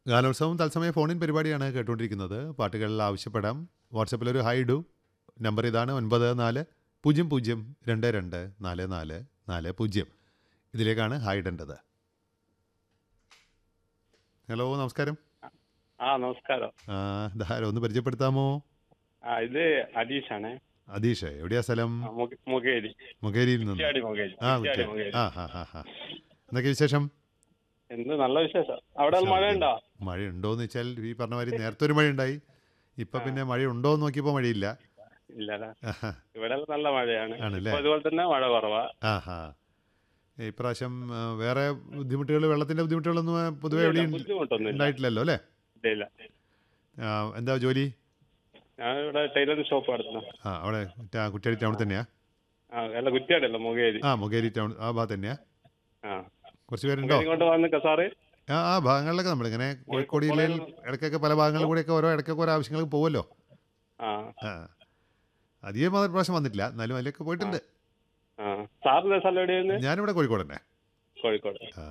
ഗാനോത്സവം തത്സമയ ഫോണിൻ പരിപാടിയാണ് കേട്ടുകൊണ്ടിരിക്കുന്നത് പാട്ടുകളിൽ ആവശ്യപ്പെടാം വാട്സപ്പിൽ ഒരു ഹായ് ഇടൂ നമ്പർ ഇതാണ് ഒൻപത് നാല് പൂജ്യം പൂജ്യം രണ്ട് രണ്ട് നാല് നാല് നാല് പൂജ്യം ഇതിലേക്കാണ് ഹായ് ഇടേണ്ടത് ഹലോ നമസ്കാരം ആ നമസ്കാരം ആ, ഇതാരോ ഒന്ന് പരിചയപ്പെടുത്താമോ ആ ഇത് അനീഷാണ് അതീഷ് എവിടെയാ സ്ഥലം മുഖേരി മുഖേരിയിൽ നിന്ന് കുറ്റ്യാടി മുഖേരി ആ കുറ്റ്യാടി കുറ്റ്യാടി. മുഖേരി ആ ഹാ ഹാ ഹാ എന്തൊക്കെ വിശേഷം എന്ത് നല്ല വിശേഷം അവിടെ മഴ ഉണ്ടോ മഴ ഉണ്ടോന്ന് വെച്ചാൽ ഈ പറഞ്ഞ മാതിരി നേരത്തെ ഒരു മഴ ഉണ്ടായി ഇപ്പൊ പിന്നെ മഴ ഉണ്ടോ എന്ന് നോക്കിയപ്പോൾ മഴയില്ല ഇല്ലല്ലേ ആഹാ. ഇവിടെ നല്ല മഴയാണ് ആണല്ലേ? ഇപ്പൊ അതുപോലെ തന്നെ മഴ കുറവാ ആഹാ ഇപ്രാവശ്യം ആ, വേറെ ബുദ്ധിമുട്ടുകൾ വെള്ളത്തിന്റെ ബുദ്ധിമുട്ടുകളൊന്നും ആ, പൊതുവെ ഇല്ല, എവിടെയും ബുദ്ധിമുട്ടൊന്നുമില്ല ഉണ്ടായിട്ടില്ലല്ലോ അല്ലേ ഇല്ല ഇല്ല ആ, എന്താ ജോലി ഞാൻ ഇവിടെ ടൈലറിംഗ് ഷോപ്പ് നടത്തുന്നു ആ അവിടെ ടാ- കുറ്റ്യാടി ടൗണിൽ തന്നെയാ ആ അല്ല കുറ്റ്യാടി അല്ല മുഖേരി ആ മുഖേരി ടൗൺ ആ ഭാഗത്ത് തന്നെയാ ആ കുറച്ച് പേരുണ്ടോ മുഖേരി കൊണ്ട് വന്നിക്ക സാറ് ആ ആ ഭാഗങ്ങളിലൊക്കെ നമ്മളിങ്ങനെ കോഴിക്കോട് ജില്ലയിൽ ഇടയ്ക്കൊക്കെ പല ഭാഗങ്ങളിൽ കൂടെയൊക്കെ ഓരോ ഇടയ്ക്കൊക്കെ ഓരോ ആവശ്യങ്ങൾക്ക് പോകുമല്ലോ ആ ആ അധികം മാത്രം പ്രാവശ്യം വന്നിട്ടില്ല എന്നാലും അതിലൊക്കെ പോയിട്ടുണ്ട് ആ സാറിന്റെ സ്ഥലം എവിടെയായിരുന്നു ഞാനിവിടെ കോഴിക്കോട് തന്നെ കോഴിക്കോട് ആ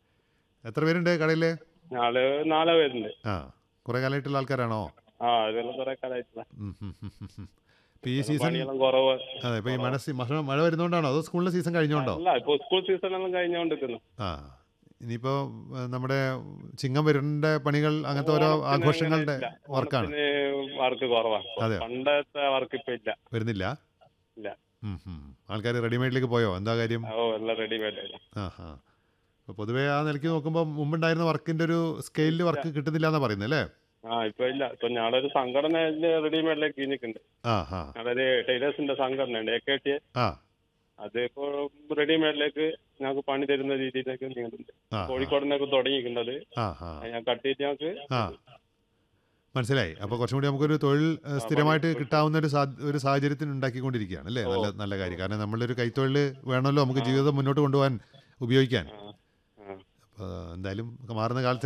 എത്ര പേരുണ്ട് കടയിൽ നാല് നാല് പേരുണ്ട് ആ കുറേ കാലമായിട്ടുള്ള ആൾക്കാരാണോ ആ ഇതെല്ലാം കുറെ കാലമായിട്ടില്ല ഉം, ഉം, ഉം, ഉം, ഉം. ഇപ്പൊ ഈ സീസൺ പണിയെല്ലാം കുറവ് അതെ ഇപ്പൊ ഈ മഴ സീ- മഴ മഴ വരുന്നോണ്ടാണോ അതോ സ്കൂളിലെ സീസൺ കഴിഞ്ഞോണ്ടോ അല്ല ഇപ്പൊ സ്കൂൾ സീസൺ എല്ലാം കഴിഞ്ഞോണ്ടിരിക്കുന്നു ആ ഇനിയിപ്പോ ഏ, നമ്മുടെ ചിങ്ങം വരുന്ന പണികൾ അങ്ങനത്തെ ഓരോ ആഘോഷങ്ങളുടെ വർക്കാണ് വർക്ക് കുറവാണ് അതെയോ? പണ്ടത്തെ വർക്ക് ഇപ്പൊ ഇല്ല വരുന്നില്ല ഇല്ല ആൾക്കാർ റെഡിമെയ്ഡിലേക്ക് പോയോ എന്താ കാര്യം ഓ എല്ലാം റെഡിമെയ്ഡ് ആ ഹാ അപ്പോൾ പൊതുവേ ആ നിലയ്ക്ക് നോക്കുമ്പോൾ മുമ്പുണ്ടായിരുന്ന വർക്കിന്റെ ഒരു സ്കെയിലിൽ വർക്ക് കിട്ടുന്നില്ല എന്നാ പറയുന്നത് അല്ലേ ആ ഇപ്പൊ ഇല്ല ഇപ്പൊ ഞങ്ങളൊരു സംഘടന റെഡിമെയ്ഡിലേക്ക് കഴിഞ്ഞിട്ടുണ്ട് ആ ഹാ ഞങ്ങളൊരു ടൈലേഴ്സിന്റെ സംഘടന ഉണ്ട് എ കെ ടി ആ അത് ഇപ്പോ റെഡിമെയ്ഡിലേക്ക് ഞങ്ങൾക്ക് പണി തരുന്ന രീതിയിലേക്ക് നീങ്ങുന്നുണ്ട് ആ കോഴിക്കോടിനൊക്കെ തുടങ്ങിയിട്ടുണ്ടത് ആ ഹാ ഞാൻ കട്ടിയിട്ട് ഞങ്ങൾക്ക് ആ മനസ്സിലായി അപ്പോൾ കുറച്ചും കൂടി നമുക്കൊരു തൊഴിൽ ഏഹ്, സ്ഥിരമായിട്ട് കിട്ടാവുന്ന ഒരു സാ ഒരു സാഹചര്യത്തിന് ഉണ്ടാക്കിക്കൊണ്ടിരിക്കുകയാണ് അല്ലേ നല്ല നല്ല കാര്യം കാരണം നമ്മളൊരു കൈത്തൊഴിൽ വേണമല്ലോ നമുക്ക് ജീവിതം മുന്നോട്ട് കൊണ്ടുപോകാൻ ഉപയോഗിക്കാൻ ആ ആ അപ്പോൾ എന്തായാലും മാറുന്ന കാലത്ത്